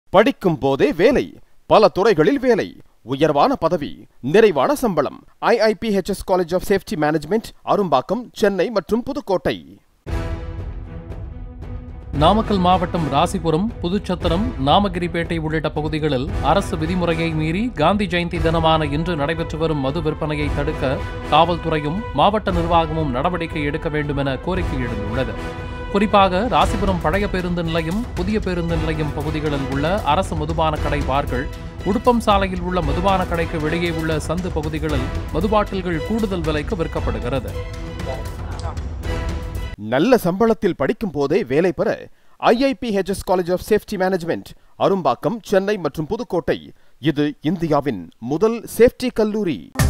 படிக்கும் போதே வேலை பல துறைகளில் வேலை உயர்வான பதவி நிறைவான சம்பளம் IIPHS college of safety management Arumbakkam Chennai மற்றும் புதுக்கோட்டை நாமக்கல் மாவட்டம் ராசிபுரம் புதுச்சத்திரம் நாமகிரிப்பேட்டை உள்ளிட்ட பகுதிகளில் அரசு விதிமுறையை மீறி காந்தி ஜெயந்தி தினமான இன்று நடைபெற்று வரும் மது விற்பனையை தடுக்க காவல்துறையும் மாவட்ட நிர்வாகமும் நடவடிக்கை எடுக்க வேண்டும் என கோரிக்கை எழுந்துள்ளது குறிப்பாக ராசிபுரம் பழைய பேருந்து நிலையம் புதிய பேருந்து நிலையம் பகுதிகளில் உள்ள அரசு மதுபான கடை பார்கள் உடுப்பம் சாலையில் உள்ள மதுபான கடைக்கு வெளியே உள்ள சந்து பகுதிகளில் மதுபாட்டில்கள் கூடுதல் விலைக்கு விற்கப்படுகிறது நல்ல சம்பளத்தில் படிக்கும் போதே வேலை பெற IIPHS college of safety management Arumbakkam Chennai மற்றும் புதுக்கோட்டை இது இந்தியாவின் முதல் சேஃப்டி கல்லூரி